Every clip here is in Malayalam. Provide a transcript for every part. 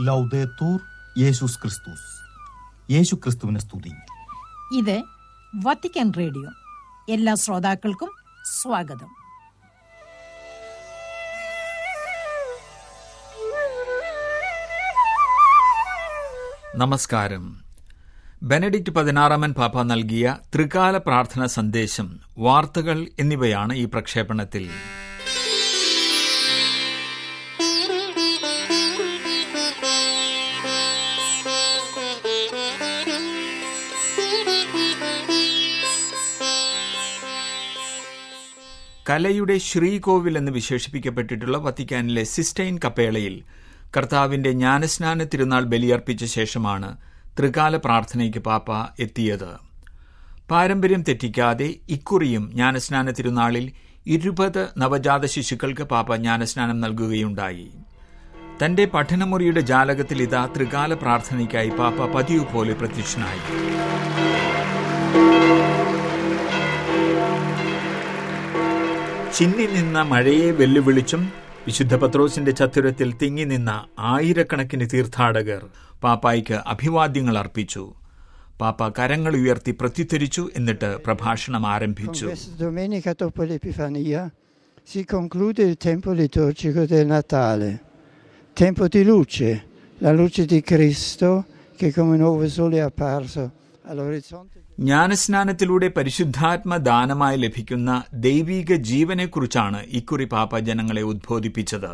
ലൗദേത്തൂർ യേശുസ് ക്രിസ്തുസ് യേശു ക്രിസ്തുവിനെ സ്തുതി ഇത് വത്തിക്കാൻ റേഡിയോ എല്ലാ ശ്രോതാക്കൾക്കും സ്വാഗതം നമസ്കാരം ബെനഡിക്റ്റ് പതിനാറാമൻ പാപ്പ നൽകിയ ത്രികാല പ്രാർത്ഥന സന്ദേശം വാർത്തകൾ എന്നിവയാണ് ഈ പ്രക്ഷേപണത്തിൽ കലയുടെ ശ്രീകോവിൽ എന്ന് വിശേഷിപ്പിക്കപ്പെട്ടിട്ടുള്ള വത്തിക്കാനിലെ സിസ്റ്റൈൻ കപ്പേളയിൽ കർത്താവിന്റെ ജ്ഞാനസ്നാന തിരുനാൾ ബലിയർപ്പിച്ച ശേഷമാണ് ത്രികാല പ്രാർത്ഥനയ്ക്ക് പാപ്പ എത്തിയത് പാരമ്പര്യം തെറ്റിക്കാതെ ഇക്കുറിയും ജ്ഞാനസ്നാന തിരുനാളിൽ ഇരുപത് നവജാത ശിശുക്കൾക്ക് പാപ്പ ജ്ഞാനസ്നാനം നൽകുകയുണ്ടായി തന്റെ പഠനമുറിയുടെ ജാലകത്തിൽ ഇതാ ത്രികാല പ്രാർത്ഥനയ്ക്കായി പാപ്പ പതിവ് പോലെ പ്രത്യക്ഷനായി ചിന്നി നിന്ന മഴയെ വെല്ലുവിളിച്ചും വിശുദ്ധ പത്രോസിന്റെ ചത്തുരത്തിൽ തിങ്ങി നിന്ന ആയിരക്കണക്കിന് തീർത്ഥാടകർ പാപ്പായ്ക്ക് അഭിവാദ്യങ്ങൾ അർപ്പിച്ചു പാപ്പ കരങ്ങൾ ഉയർത്തി പ്രത്യുത്തരിച്ചു എന്നിട്ട് പ്രഭാഷണം Con ആരംഭിച്ചു questa domenica dopo l'Epifania si conclude il tempo liturgico del Natale, tempo di luce, la luce di Cristo che come nuovo sole è apparso all'orizzonte. ജ്ഞാനസ്നാനത്തിലൂടെ പരിശുദ്ധാത്മ ദാനമായി ലഭിക്കുന്ന ദൈവീക ജീവനെക്കുറിച്ചാണ് ഇക്കുറി പാപ്പ ജനങ്ങളെ ഉദ്ബോധിപ്പിച്ചത്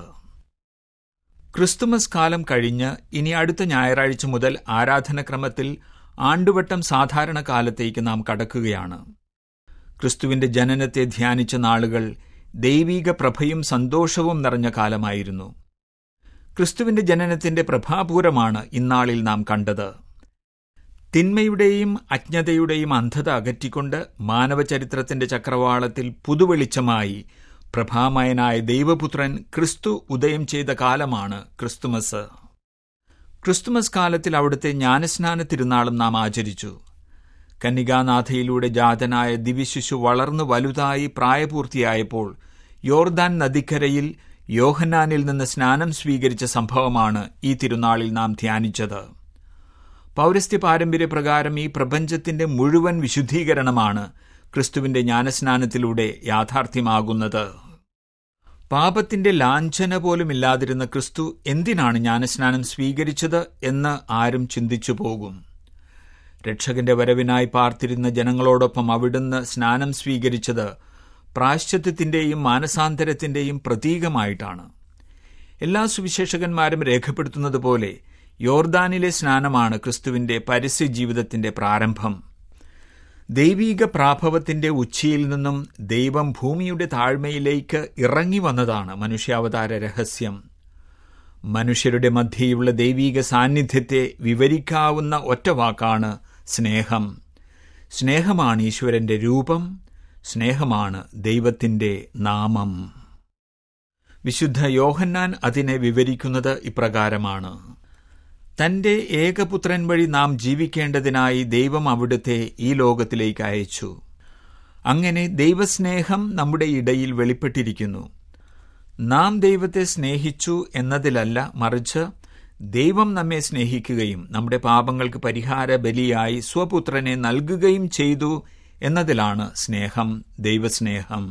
ക്രിസ്തുമസ് കാലം കഴിഞ്ഞ് ഇനി അടുത്ത ഞായറാഴ്ച മുതൽ ആരാധനക്രമത്തിൽ ആണ്ടുവട്ടം സാധാരണ കാലത്തേക്ക് നാം കടക്കുകയാണ് ക്രിസ്തുവിന്റെ ജനനത്തെ ധ്യാനിച്ച നാളുകൾ ദൈവീക പ്രഭയും സന്തോഷവും നിറഞ്ഞ കാലമായിരുന്നു ക്രിസ്തുവിന്റെ ജനനത്തിന്റെ പ്രഭാപൂരമാണ് ഇന്നാളിൽ നാം കണ്ടത് തിന്മയുടെയും അജ്ഞതയുടെയും അന്ധത അകറ്റിക്കൊണ്ട് മാനവചരിത്രത്തിന്റെ ചക്രവാളത്തിൽ പുതുവെളിച്ചമായി പ്രഭാമയനായ ദൈവപുത്രൻ ക്രിസ്തു ഉദയം ചെയ്ത കാലമാണ് ക്രിസ്തുമസ് ക്രിസ്തുമസ് കാലത്തിൽ അവിടുത്തെ ജ്ഞാനസ്നാന തിരുനാളും നാം ആചരിച്ചു കന്യകാനാഥയിലൂടെ ജാതനായ ദിവ്യശിശു വളർന്നു വലുതായി പ്രായപൂർത്തിയായപ്പോൾ യോർദാൻ നദിക്കരയിൽ യോഹന്നാനിൽ നിന്ന് സ്നാനം സ്വീകരിച്ച സംഭവമാണ് ഈ തിരുനാളിൽ നാം ധ്യാനിച്ചത് പൗരസ്ത്യ പാരമ്പര്യപ്രകാരം ഈ പ്രപഞ്ചത്തിന്റെ മുഴുവൻ വിശുദ്ധീകരണമാണ് ക്രിസ്തുവിന്റെ ജ്ഞാനസ്നാനത്തിലൂടെ യാഥാർത്ഥ്യമാകുന്നത് പാപത്തിന്റെ ലാഞ്ചന പോലും ഇല്ലാതിരുന്ന ക്രിസ്തു എന്തിനാണ് ജ്ഞാനസ്നാനം സ്വീകരിച്ചത് എന്ന് ആരും ചിന്തിച്ചു പോകും രക്ഷകന്റെ വരവിനായി പാർത്തിരുന്ന ജനങ്ങളോടൊപ്പം അവിടുന്ന് സ്നാനം സ്വീകരിച്ചത് പ്രാശ്ചത്യത്തിന്റെയും മാനസാന്തരത്തിന്റെയും പ്രതീകമായിട്ടാണ് എല്ലാ സുവിശേഷകന്മാരും രേഖപ്പെടുത്തുന്നത് പോലെ യോർദാനിലെ സ്നാനമാണ് ക്രിസ്തുവിന്റെ പരസ്യ ജീവിതത്തിന്റെ പ്രാരംഭം ദൈവീക പ്രാഭവത്തിന്റെ ഉച്ചിയിൽ നിന്നും ദൈവം ഭൂമിയുടെ താഴ്മയിലേക്ക് ഇറങ്ങി വന്നതാണ് മനുഷ്യാവതാര രഹസ്യം മനുഷ്യരുടെ മധ്യയുള്ള ദൈവീക സാന്നിധ്യത്തെ വിവരിക്കാവുന്ന ഒറ്റ വാക്കാണ് സ്നേഹം സ്നേഹമാണ് ഈശ്വരന്റെ രൂപം സ്നേഹമാണ് ദൈവത്തിന്റെ നാമം വിശുദ്ധ യോഹന്നാൻ അതിനെ വിവരിക്കുന്നത് ഇപ്രകാരമാണ് തന്റെ ഏകപുത്രൻ വഴി നാം ജീവിക്കേണ്ടതിനായി ദൈവം അവിടുത്തെ ഈ ലോകത്തിലേക്ക് അയച്ചു അങ്ങനെ ദൈവസ്നേഹം നമ്മുടെ ഇടയിൽ വെളിപ്പെട്ടിരിക്കുന്നു നാം ദൈവത്തെ സ്നേഹിച്ചു എന്നതിലല്ല മറിച്ച് ദൈവം നമ്മെ സ്നേഹിക്കുകയും നമ്മുടെ പാപങ്ങൾക്ക് പരിഹാര ബലിയായി സ്വപുത്രനെ നൽകുകയും ചെയ്തു എന്നതിലാണ് സ്നേഹം ദൈവസ്നേഹം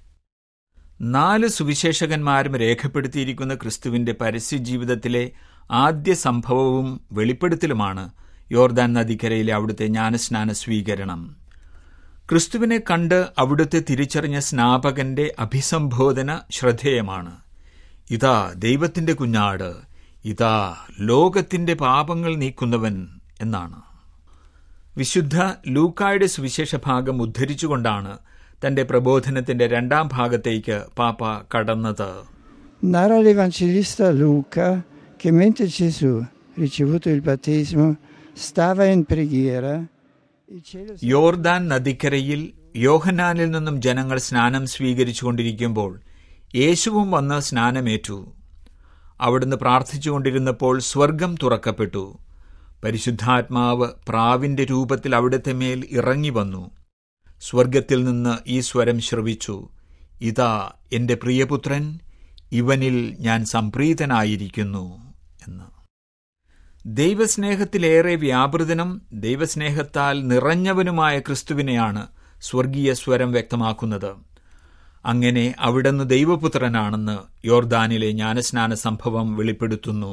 നാല് സുവിശേഷകന്മാരും രേഖപ്പെടുത്തിയിരിക്കുന്ന ക്രിസ്തുവിന്റെ പരസ്യ ജീവിതത്തിലെ ആദ്യ സംഭവവും വെളിപ്പെടുത്തലുമാണ് യോർദാൻ നദിക്കരയിലെ അവിടുത്തെ ജ്ഞാനസ്നാന സ്വീകരണം ക്രിസ്തുവിനെ കണ്ട് അവിടുത്തെ തിരിച്ചറിഞ്ഞ സ്നാപകന്റെ അഭിസംബോധന ശ്രദ്ധേയമാണ് ഇതാ ദൈവത്തിന്റെ കുഞ്ഞാട് ഇതാ ലോകത്തിന്റെ പാപങ്ങൾ നീക്കുന്നവൻ എന്നാണ് വിശുദ്ധ ലൂക്കായുടെ സുവിശേഷ ഭാഗം ഉദ്ധരിച്ചുകൊണ്ടാണ് തന്റെ പ്രബോധനത്തിന്റെ രണ്ടാം ഭാഗത്തേക്ക് പാപ്പ കടന്നത് Narra l'Evangelista Luca che mentre Gesù, ricevuto il battesimo, stava in preghiera, il cielo si യോർദാൻ നദിക്കരയിൽ യോഹനാനിൽ നിന്നും ജനങ്ങൾ സ്നാനം സ്വീകരിച്ചുകൊണ്ടിരിക്കുമ്പോൾ യേശുവും വന്ന് സ്നാനമേറ്റു അവിടുന്ന് പ്രാർത്ഥിച്ചുകൊണ്ടിരുന്നപ്പോൾ സ്വർഗം തുറക്കപ്പെട്ടു പരിശുദ്ധാത്മാവ് പ്രാവിന്റെ രൂപത്തിൽ അവിടുത്തെ മേൽ ഇറങ്ങി വന്നു സ്വർഗത്തിൽ നിന്ന് ഈ സ്വരം ശ്രവിച്ചു ഇതാ എന്റെ പ്രിയപുത്രൻ ഇവനിൽ ഞാൻ സംപ്രീതനായിരിക്കുന്നു എന്ന് ദൈവസ്നേഹത്തിലേറെ വ്യാപൃതനും ദൈവസ്നേഹത്താൽ നിറഞ്ഞവനുമായ ക്രിസ്തുവിനെയാണ് സ്വർഗീയ സ്വരം വ്യക്തമാക്കുന്നത് അങ്ങനെ അവിടുന്ന് ദൈവപുത്രനാണെന്ന് യോർദാനിലെ ജ്ഞാനസ്നാന സംഭവം വെളിപ്പെടുത്തുന്നു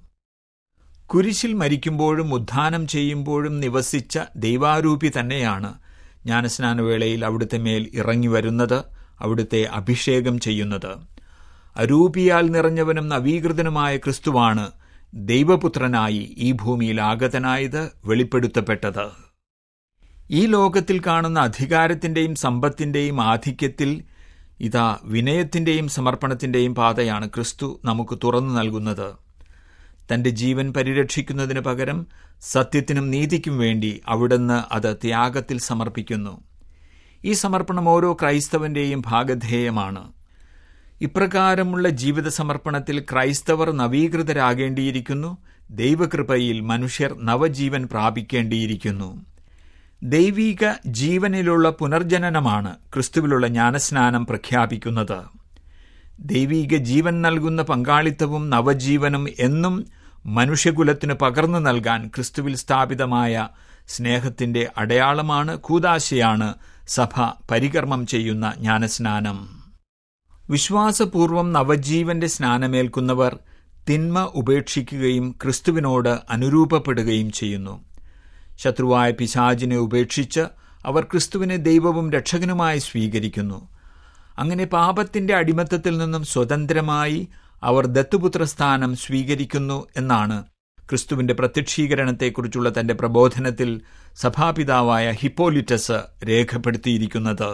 കുരിശിൽ മരിക്കുമ്പോഴും ഉദ്ധാനം ചെയ്യുമ്പോഴും നിവസിച്ച ദൈവാരൂപി തന്നെയാണ് ജ്ഞാനസ്നാനവേളയിൽ അവിടുത്തെ മേൽ ഇറങ്ങി വരുന്നത് അവിടുത്തെ അഭിഷേകം ചെയ്യുന്നത് അരൂപിയാൽ നിറഞ്ഞവനും നവീകൃതനുമായ ക്രിസ്തുവാണ് ദൈവപുത്രനായി ഈ ഭൂമിയിൽ ആഗതനായത് വെളിപ്പെടുത്തപ്പെട്ടത് ഈ ലോകത്തിൽ കാണുന്ന അധികാരത്തിന്റെയും സമ്പത്തിന്റെയും ആധിക്യത്തിൽ ഇതാ വിനയത്തിന്റെയും സമർപ്പണത്തിന്റെയും പാതയാണ് ക്രിസ്തു നമുക്ക് തുറന്നു നൽകുന്നത് തന്റെ ജീവൻ പരിരക്ഷിക്കുന്നതിന് പകരം സത്യത്തിനും നീതിക്കും വേണ്ടി അവിടുന്ന് അത് ത്യാഗത്തിൽ സമർപ്പിക്കുന്നു ഈ സമർപ്പണം ഓരോ ക്രൈസ്തവന്റെയും ഭാഗധേയമാണ് ഇപ്രകാരമുള്ള ജീവിത സമർപ്പണത്തിൽ ക്രൈസ്തവർ നവീകൃതരാകേണ്ടിയിരിക്കുന്നു ദൈവകൃപയിൽ മനുഷ്യർ നവജീവൻ പ്രാപിക്കേണ്ടിയിരിക്കുന്നു ദൈവീക ജീവനിലുള്ള പുനർജനനമാണ് ക്രിസ്തുവിലുള്ള ജ്ഞാനസ്നാനം പ്രഖ്യാപിക്കുന്നത് ദൈവീക ജീവൻ നൽകുന്ന പങ്കാളിത്തവും നവജീവനും എന്നും മനുഷ്യകുലത്തിന് പകർന്നു നൽകാൻ ക്രിസ്തുവിൽ സ്ഥാപിതമായ സ്നേഹത്തിന്റെ അടയാളമാണ് കൂതാശയാണ് സഭ പരികർമ്മം ചെയ്യുന്ന ജ്ഞാനസ്നാനം വിശ്വാസപൂർവം നവജീവന്റെ സ്നാനമേൽക്കുന്നവർ തിന്മ ഉപേക്ഷിക്കുകയും ക്രിസ്തുവിനോട് അനുരൂപപ്പെടുകയും ചെയ്യുന്നു ശത്രുവായ പിശാചിനെ ഉപേക്ഷിച്ച് അവർ ക്രിസ്തുവിനെ ദൈവവും രക്ഷകനുമായി സ്വീകരിക്കുന്നു അങ്ങനെ പാപത്തിന്റെ അടിമത്തത്തിൽ നിന്നും സ്വതന്ത്രമായി അവർ ദത്തുപുത്രസ്ഥാനം സ്വീകരിക്കുന്നു എന്നാണ് ക്രിസ്തുവിന്റെ പ്രത്യക്ഷീകരണത്തെക്കുറിച്ചുള്ള തന്റെ പ്രബോധനത്തിൽ സഭാപിതാവായ ഹിപ്പോലിറ്റസ് രേഖപ്പെടുത്തിയിരിക്കുന്നത്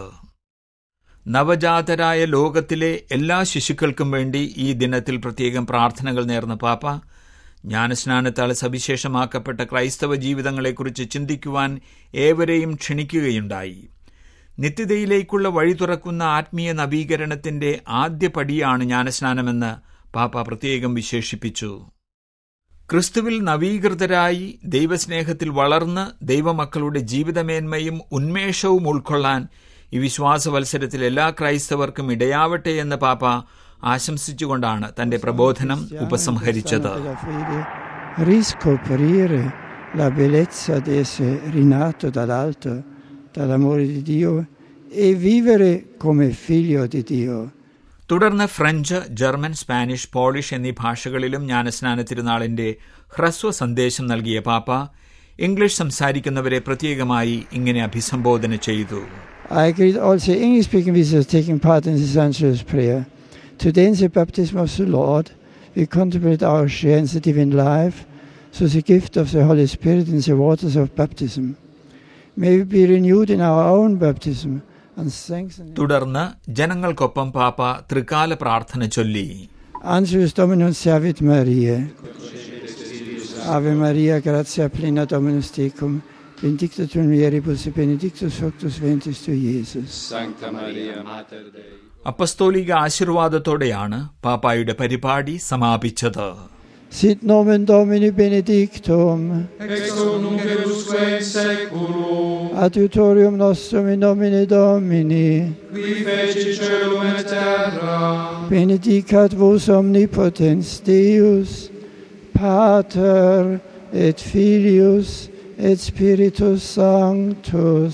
നവജാതരായ ലോകത്തിലെ എല്ലാ ശിശുക്കൾക്കും വേണ്ടി ഈ ദിനത്തിൽ പ്രത്യേകം പ്രാർത്ഥനകൾ നേർന്ന പാപ്പ ജ്ഞാനസ്നാനത്താൽ സവിശേഷമാക്കപ്പെട്ട ക്രൈസ്തവ ജീവിതങ്ങളെക്കുറിച്ച് ചിന്തിക്കുവാൻ ഏവരെയും ക്ഷണിക്കുകയുണ്ടായി നിത്യതയിലേക്കുള്ള വഴി തുറക്കുന്ന ആത്മീയ നവീകരണത്തിന്റെ ആദ്യ പടിയാണ് ജ്ഞാനസ്നാനമെന്ന് പാപ്പ പ്രത്യേകം വിശേഷിപ്പിച്ചു ക്രിസ്തുവിൽ നവീകൃതരായി ദൈവസ്നേഹത്തിൽ വളർന്ന് ദൈവമക്കളുടെ ജീവിതമേന്മയും ഉന്മേഷവും ഉൾക്കൊള്ളാൻ ഈ വിശ്വാസവത്സരത്തിൽ എല്ലാ ക്രൈസ്തവർക്കും ഇടയാവട്ടെ എന്ന് പാപ്പ ആശംസിച്ചുകൊണ്ടാണ് തന്റെ പ്രബോധനം ഉപസംഹരിച്ചത് della fede, riscoprire la bellezza di essere rinato dall'alto, dall'amore di Dio e vivere come figlio di Dio. തുടർന്ന് ഫ്രഞ്ച് ജർമ്മൻ സ്പാനിഷ് പോളിഷ് എന്നീ ഭാഷകളിലും ജ്ഞാനസ്നാന തിരുനാളിന്റെ ഹ്രസ്വ സന്ദേശം നൽകിയ പാപ്പ ഇംഗ്ലീഷ് സംസാരിക്കുന്നവരെ പ്രത്യേകമായി ഇങ്ങനെ അഭിസംബോധന ചെയ്തു I greet also English speaking visitors taking part in this angelus prayer. Today in the baptism of the Lord, we contemplate our share in the divine life through the gift of the Holy Spirit in the waters of baptism. May we be renewed in our own baptism and strengthened. തുടർന്ന് ജനങ്ങൾക്കൊപ്പം പാപ്പ തൃക്കാല പ്രാർത്ഥന ചൊല്ലി Angelus Dominus servit Mariae. Ave Maria, gratia plena Dominus tecum, benedicta tu in mulieribus et benedictus fructus ventris tui, Iesus. Sancta Maria, Mater Dei. അപ്പസ്തോലിക ആശീർവാദത്തോടെയാണ് പാപ്പായുടെ പരിപാടി സമാപിച്ചത് Sit nomen Domini benedictum, Ex hoc nunc et usque in seculum, adiutorium nostrum in nomine Domini, qui feci celum et terra, benedicat vos omnipotens Deus, Pater et Filius et Spiritus Sanctus.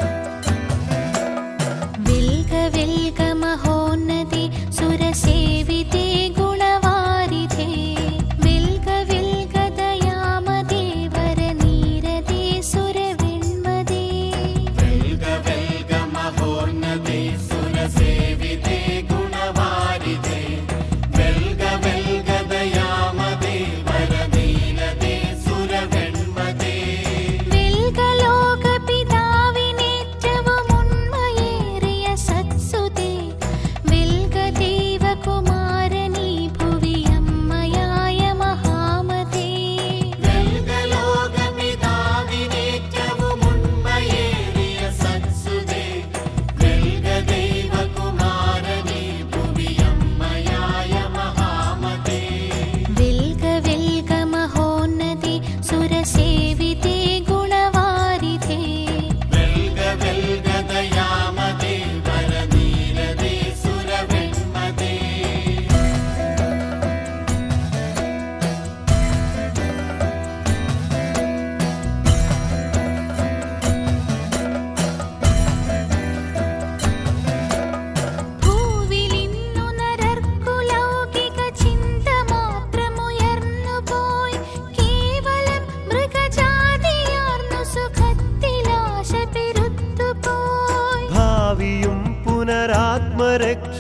विल्ग विल्ग महोन्नति सुरसेव्य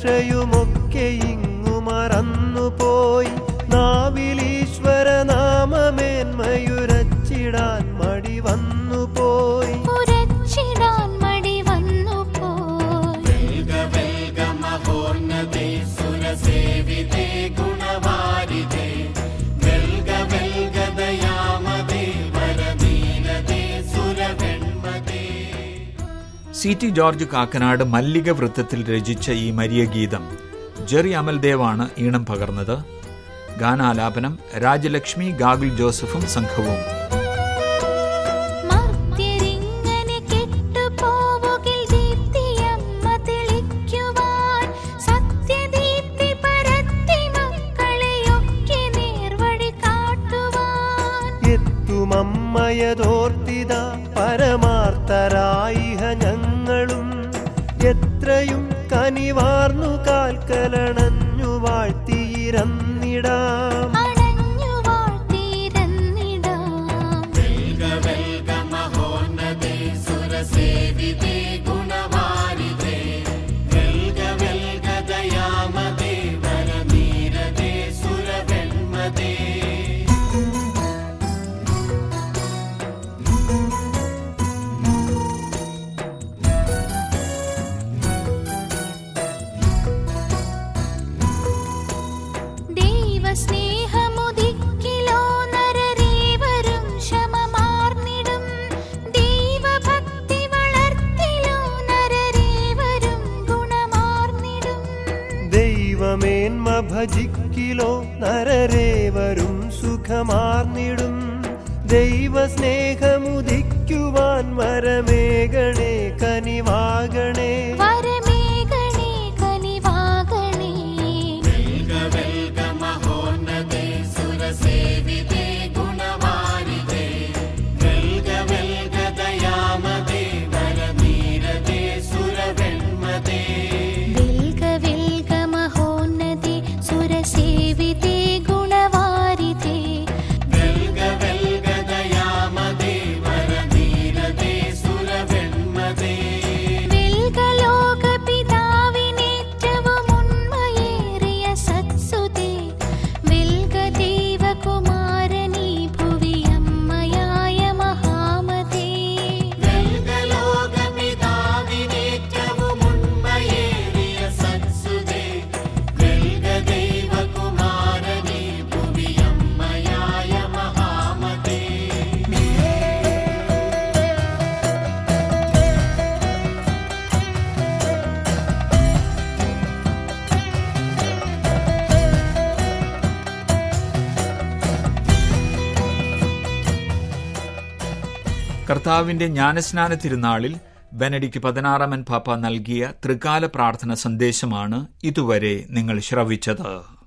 രക്ഷയുമൊക്കെ ഇങ്ങു മറന്നുപോയി നാവിലീശ്വര നാമമേന്മയുരച്ചിടാൻ മടി വന്നുപോയി ഉരച്ചിടാൻ മടി വന്നു പോയി സി ടി ജോർജ് കാക്കനാട് മല്ലിക വൃത്തത്തിൽ രചിച്ച ഈ മരിയ ഗീതം ജെറി അമൽദേവാണ് ഈണം പകർന്നത് ഗാനാലാപനം രാജലക്ഷ്മി ഗാഗുൽ ജോസഫും സംഘവും മർത്യരിങ്ങനെ കെട്ടുപോവുകിൽ ദീപ്തിയമ്മ തെളിക്കുവാൻ സത്യദീപ്തി പരത്തി മക്കളെയൊക്കെ നേർവഴി കാട്ടുവാൻ എത്തുമമ്മയതോർത്തിത പരമാർത്ഥരായിഹ ഞങ്ങളും എത്രയും കനിവാർന്നു കാൽക്കലണഞ്ഞു വാഴ്ത്തിയിരന്നിടാം അണഞ്ഞു വാഴ്ത്തിയിരുന്നിടാം ദൈവസ്നേഹമുദിക്കിലോ നരരേവരും ശമമാർന്നിടും ദൈവഭക്തി വളർത്തിലോ നരരേവരും ഗുണമാർന്നിടും ദൈവമേന്മ ഭജിക്കിലോ നരരേവരും സുഖമാർന്നിടും ദൈവസ്നേഹമുദിക്കുവാൻ വരമേകണേ കനിവാകണേ വരമേകണേ കനിവാകണേ വിൽക വിൽക മഹോന്നതി സുരസേവിതേ ഗുണവാരിതേ വിൽക ലോകപിതാവിനേറ്റവും ഉണ്മയേറിയ സത്സുതേ വിൽക ദൈവകുമാരനീ ഭുവി അമ്മയായ മഹാമതേ കർത്താവിന്റെ ജ്ഞാനസ്നാന തിരുനാളിൽ ബെനഡിക്ക് പതിനാറാമൻ പാപ്പ നൽകിയ ത്രികാല പ്രാർത്ഥന സന്ദേശമാണ് ഇതുവരെ നിങ്ങൾ ശ്രവിച്ചത്